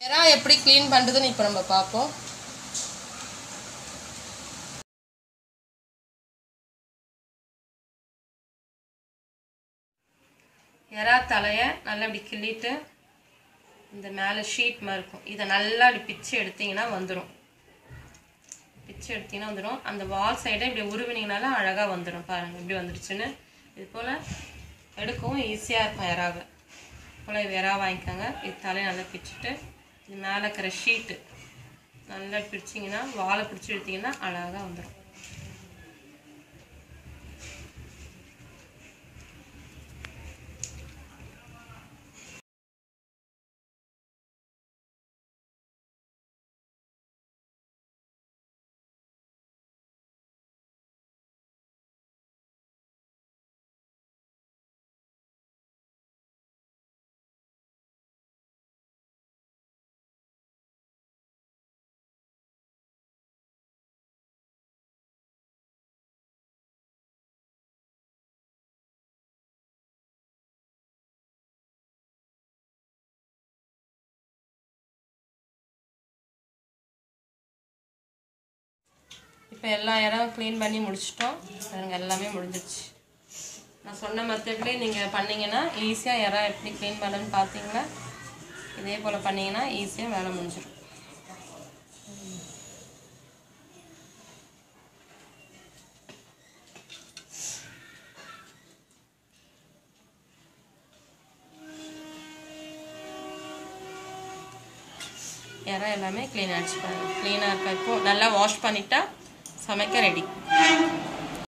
எறா எப்படி க்ளீன் பண்ணுறதுன்னு இப்போ நம்ம பார்ப்போம் எறா தலையை நல்லா இப்படி கிள்ளிட்டு இந்த மேலே ஷீட் மாதிரி இருக்கும் இதை நல்லா இப்படி பிச்சு எடுத்தீங்கன்னா வந்துடும் பிச்சு எடுத்தீங்கன்னா வந்துடும் அந்த வால் சைடை இப்படி உருவினீங்கனால அழகாக வந்துடும் பாருங்கள் இப்படி வந்துடுச்சுன்னு இது போல் எடுக்கவும் ஈஸியாக இருக்கும் எறாவை போல் இது எறா வாங்கிக்கோங்க இது தலையை நல்லா பிச்சுட்டு இது மேலே இருக்கிற ஷீட்டு நல்லா பிடிச்சிங்கன்னா வாழை பிடிச்சி எடுத்தீங்கன்னா அழகாக வந்துடும் இப்போ எல்லா இடம் க்ளீன் பண்ணி முடிச்சிட்டோம் பாருங்க எல்லாமே முடிஞ்சிச்சு நான் சொன்ன மெத்தட்லேயே நீங்கள் பண்ணீங்கன்னா ஈஸியாக இறா எப்படி க்ளீன் பண்ணணும்னு பார்த்தீங்களா இதே போல் பண்ணீங்கன்னா ஈஸியாக வேலை முடிஞ்சிடும் இறா எல்லாமே க்ளீன் ஆகிடுச்சு பாருங்க க்ளீனாக இருக்க இப்போ நல்லா வாஷ் பண்ணிட்டா சமைக்க ரெடி